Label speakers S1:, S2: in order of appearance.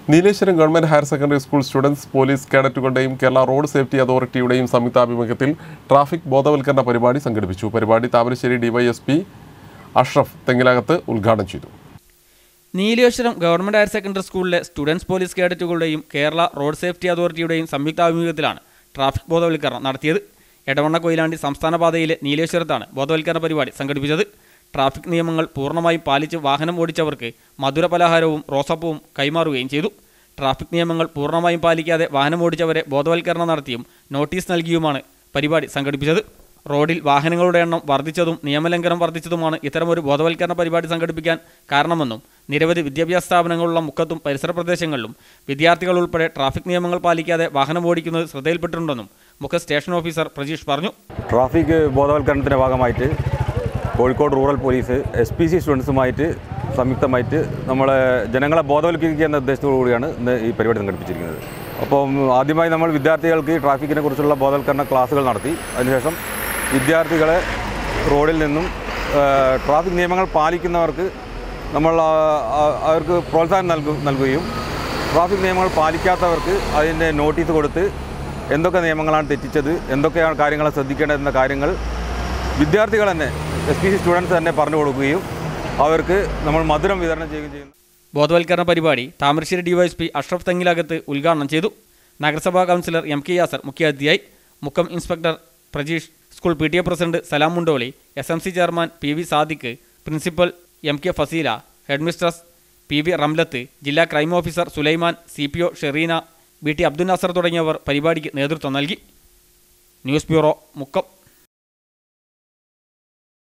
S1: Nileshwaram government higher secondary school students police കേഡറ്റുകളുടെയും Kerala road safety അതോറിറ്റിയുടെയും സംയുക്താഭിമുഖ്യത്തിൽ ട്രാഫിക് ബോധവൽക്കരണ പരിപാടി സംഘടിപ്പിച്ചു പരിപാടി താമരശ്ശേരി ഡിവൈഎസ്പി അഷ്റഫ് തെങ്ങിലകത്ത് ഉദ്ഘാടനം ചെയ്തു
S2: നീലേശ്വരം ഗവൺമെന്റ് ഹയർ സെക്കൻഡറി സ്കൂളിലെ സ്റ്റുഡൻസ് പോലീസ് കേഡറ്റുകളുടെയും കേരള റോഡ് സേഫ്റ്റി അതോറിറ്റിയുടെയും സംയുക്താഭിമുഖ്യത്തിലാണ് ട്രാഫിക് ബോധവൽക്കരണം നടത്തിയത് എടവണ്ണ കൊയിലാണ്ടി സംസ്ഥാന പാതയിലെ നീലേശ്വരത്താണ് ബോധവൽക്കരണ പരിപാടി സംഘടിപ്പിച്ചത് ട്രാഫിക് നിയമങ്ങൾ പൂർണ്ണമായും പാലിച്ച് വാഹനം ഓടിച്ചവർക്ക് മധുര പലഹാരവും റോസപ്പവും കൈമാറുകയും ചെയ്തു ട്രാഫിക് നിയമങ്ങൾ പൂർണ്ണമായും പാലിക്കാതെ വാഹനം ഓടിച്ചവരെ ബോധവൽക്കരണം നടത്തിയും നോട്ടീസ് നൽകിയുമാണ് പരിപാടി സംഘടിപ്പിച്ചത് റോഡിൽ വാഹനങ്ങളുടെ എണ്ണം വർദ്ധിച്ചതും നിയമലംഘനം വർദ്ധിച്ചതുമാണ് ഇത്തരമൊരു ബോധവൽക്കരണ പരിപാടി സംഘടിപ്പിക്കാൻ കാരണമെന്നും നിരവധി വിദ്യാഭ്യാസ സ്ഥാപനങ്ങളുള്ള മുക്കത്തും പരിസര പ്രദേശങ്ങളിലും വിദ്യാർത്ഥികൾ ഉൾപ്പെടെ ട്രാഫിക് നിയമങ്ങൾ പാലിക്കാതെ വാഹനം ഓടിക്കുന്നത് ശ്രദ്ധയിൽപ്പെട്ടിട്ടുണ്ടെന്നും മുഖ്യ സ്റ്റേഷൻ ഓഫീസർ പ്രജീഷ് പറഞ്ഞു
S3: ട്രാഫിക് ബോധവൽക്കരണത്തിൻ്റെ ഭാഗമായിട്ട് Kozhikode rural police S P C സ്റ്റുഡൻസുമായിട്ട് സംയുക്തമായിട്ട് നമ്മളെ ജനങ്ങളെ ബോധവൽക്കരിക്കുക എന്ന ഉദ്ദേശത്തോടു കൂടിയാണ് ഇന്ന് ഈ പരിപാടി സംഘടിപ്പിച്ചിരിക്കുന്നത് അപ്പം ആദ്യമായി നമ്മൾ വിദ്യാർത്ഥികൾക്ക് ട്രാഫിക്കിനെ കുറിച്ചുള്ള ബോധവൽക്കരണ ക്ലാസ്സുകൾ നടത്തി അതിനുശേഷം വിദ്യാർത്ഥികളെ റോഡിൽ നിന്നും ആ, ട്രാഫിക് നിയമങ്ങൾ പാലിക്കുന്നവർക്ക് നമ്മൾ ആ, ആ, അവർക്ക് പ്രോത്സാഹനം നൽകു നൽകുകയും ട്രാഫിക് നിയമങ്ങൾ പാലിക്കാത്തവർക്ക് അതിൻ്റെ നോട്ടീസ് കൊടുത്ത് എന്തൊക്കെ നിയമങ്ങളാണ് തെറ്റിച്ചത് എന്തൊക്കെയാണ് കാര്യങ്ങൾ ശ്രദ്ധിക്കേണ്ടതെന്ന കാര്യങ്ങൾ വിദ്യാർത്ഥികൾ തന്നെ എസ് പി സി സ്റ്റുഡൻസ് തന്നെ പറഞ്ഞു കൊടുക്കുകയും അവർക്ക് നമ്മൾ മധുരം വിതരണം ചെയ്യുകയും ചെയ്യുന്നു
S2: ബോധവൽക്കരണ പരിപാടി താമരശ്ശേരി ഡിവൈഎസ്പി അഷ്റഫ് തെങ്ങിലകത്ത് ഉദ്ഘാടനം ചെയ്തു നഗരസഭാ കൗൺസിലർ എം കെ യാസർ മുഖ്യാതിഥിയായി Mukkam inspector Prajeesh school P T A president Salam Mundoli S M C chairman P V Sadiq principal M K Faseela headmistress P V Ramlath ജില്ലാ crime officer Sulaiman C P O Shereena B T Abdul Nasser തുടങ്ങിയവർ പരിപാടിക്ക് നേതൃത്വം നൽകി ന്യൂസ് ബ്യൂറോ മുക്കം